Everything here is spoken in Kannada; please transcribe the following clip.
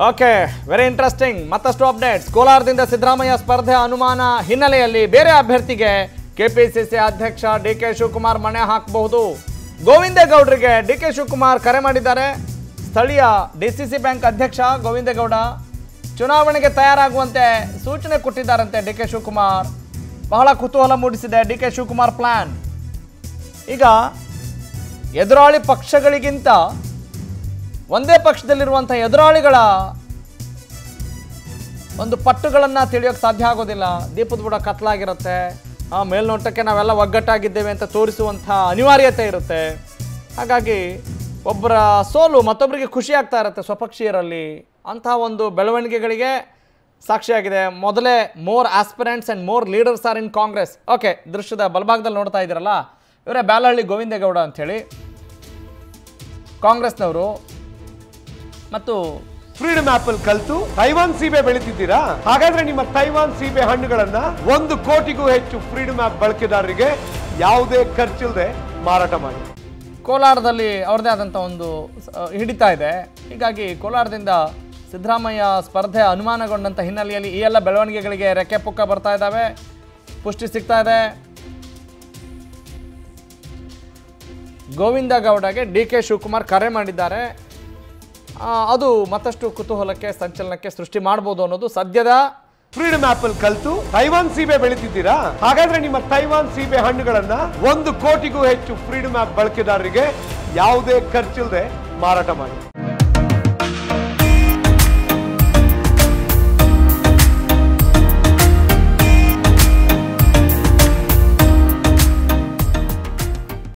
ಓಕೆ ವೆರಿ ಇಂಟ್ರೆಸ್ಟಿಂಗ್ ಮತ್ತಷ್ಟು ಅಪ್ಡೇಟ್ಸ್ ಕೋಲಾರದಿಂದ ಸಿದ್ದರಾಮಯ್ಯ ಸ್ಪರ್ಧೆ ಅನುಮಾನ ಹಿನ್ನೆಲೆಯಲ್ಲಿ ಬೇರೆ ಅಭ್ಯರ್ಥಿಗೆ ಕೆಪಿಸಿಸಿ ಅಧ್ಯಕ್ಷ ಡಿ ಕೆ ಶಿವಕುಮಾರ್ ಮಣೆ ಹಾಕಬಹುದು ಗೋವಿಂದೇಗೌಡರಿಗೆ ಡಿ ಕೆ ಶಿವಕುಮಾರ್ ಕರೆ ಮಾಡಿದ್ದಾರೆ ಸ್ಥಳೀಯ ಡಿ ಸಿ ಸಿ ಬ್ಯಾಂಕ್ ಅಧ್ಯಕ್ಷ ಗೋವಿಂದೇಗೌಡ ಚುನಾವಣೆಗೆ ತಯಾರಾಗುವಂತೆ ಸೂಚನೆ ಕೊಟ್ಟಿದ್ದಾರಂತೆ ಡಿ ಕೆ ಶಿವಕುಮಾರ್ ಬಹಳ ಕುತೂಹಲ ಮೂಡಿಸಿದೆ ಡಿ ಕೆ ಶಿವಕುಮಾರ್ ಪ್ಲಾನ್ ಈಗ ಎದುರಾಳಿ ಪಕ್ಷಗಳಿಗಿಂತ ಒಂದೇ ಪಕ್ಷದಲ್ಲಿರುವಂಥ ಎದುರಾಳಿಗಳ ಒಂದು ಪಟ್ಟುಗಳನ್ನು ತಿಳಿಯೋಕೆ ಸಾಧ್ಯ ಆಗೋದಿಲ್ಲ ದೀಪದ ಬುಡ ಕತ್ಲಾಗಿರುತ್ತೆ ಆ ಮೇಲ್ನೋಟಕ್ಕೆ ನಾವೆಲ್ಲ ಒಗ್ಗಟ್ಟಾಗಿದ್ದೇವೆ ಅಂತ ತೋರಿಸುವಂಥ ಅನಿವಾರ್ಯತೆ ಇರುತ್ತೆ ಹಾಗಾಗಿ ಒಬ್ಬರ ಸೋಲು ಮತ್ತೊಬ್ಬರಿಗೆ ಖುಷಿ ಆಗ್ತಾ ಇರುತ್ತೆ ಸ್ವಪಕ್ಷೀಯರಲ್ಲಿ ಅಂತಹ ಒಂದು ಬೆಳವಣಿಗೆಗಳಿಗೆ ಸಾಕ್ಷಿಯಾಗಿದೆ ಮೊದಲೇ more aspirants and more leaders are in Congress okay ದೃಶ್ಯದ ಬಲಭಾಗದಲ್ಲಿ ನೋಡ್ತಾ ಇದ್ದೀರಲ್ಲ ಇವರೇ ಬ್ಯಾಲಹಳ್ಳಿ ಗೋವಿಂದೇಗೌಡ ಅಂಥೇಳಿ ಕಾಂಗ್ರೆಸ್ನವರು ಮತ್ತು ಫ್ರೀಡಮ್ ಆಪಲ್ ಕಲ್ತು ತೈವಾನ್ ಸೀಬೆ ಬೆಳಿತಿದ್ದೀರಾ ಹಾಗಾದ್ರೆ ನಿಮ್ಮ ತೈವಾನ್ ಸೀಬೆ ಹಣ್ಣುಗಳನ್ನ ಒಂದು ಕೋಟಿಗೂ ಹೆಚ್ಚು ಫ್ರೀಡಮ್ ಆಪ್ ಬಳಕೆದಾರರಿಗೆ ಯಾವುದೇ ಖರ್ಚಿಲ್ಲದೆ ಮಾರಾಟ ಮಾಡಿ ಕೋಲಾರದಲ್ಲಿ ಅವ್ರದ್ದೇ ಆದಂಥ ಒಂದು ಸ- ಹಿಡಿತಾ ಇದೆ ಹೀಗಾಗಿ ಕೋಲಾರದಿಂದ ಸಿದ್ದರಾಮಯ್ಯ ಸ್ಪರ್ಧೆ ಅನುಮಾನಗೊಂಡಂಥ ಹಿನ್ನೆಲೆಯಲ್ಲಿ ಈ ಎಲ್ಲ ಬೆಳವಣಿಗೆಗಳಿಗೆ ರೆಕ್ಕೆ ಪುಕ್ಕ ಬರ್ತಾ ಇದ್ದಾವೆ ಪುಷ್ಟಿ ಸಿಗ್ತಾ ಇದೆ ಗೋವಿಂದ ಗೌಡಗೆ ಡಿ ಕೆ ಶಿವಕುಮಾರ್ ಕರೆ ಮಾಡಿದ್ದಾರೆ ಆ, ಅದು ಮತ್ತಷ್ಟು ಕುತೂಹಲಕ್ಕೆ ಸಂಚಲನಕ್ಕೆ ಸೃಷ್ಟಿ ಮಾಡ್ಬೋದು ಅನ್ನೋದು ಸದ್ಯದ ಫ್ರೀಡಮ್ ಆಪಲ್ ಕಲ್ತು ತೈವಾನ್ ಸೀಬೆ ಬೆಳಿತಿದ್ದೀರಾ ಹಾಗಾದ್ರೆ ನಿಮ್ಮ ತೈವಾನ್ ಸೀಬೆ ಹಣ್ಣುಗಳನ್ನ ಒಂದು ಕೋಟಿಗೂ ಹೆಚ್ಚು ಫ್ರೀಡಮ್ ಆಪ್ ಬಳಕೆದಾರರಿಗೆ ಯಾವುದೇ ಖರ್ಚಿಲ್ಲದೆ ಮಾರಾಟ ಮಾಡಿ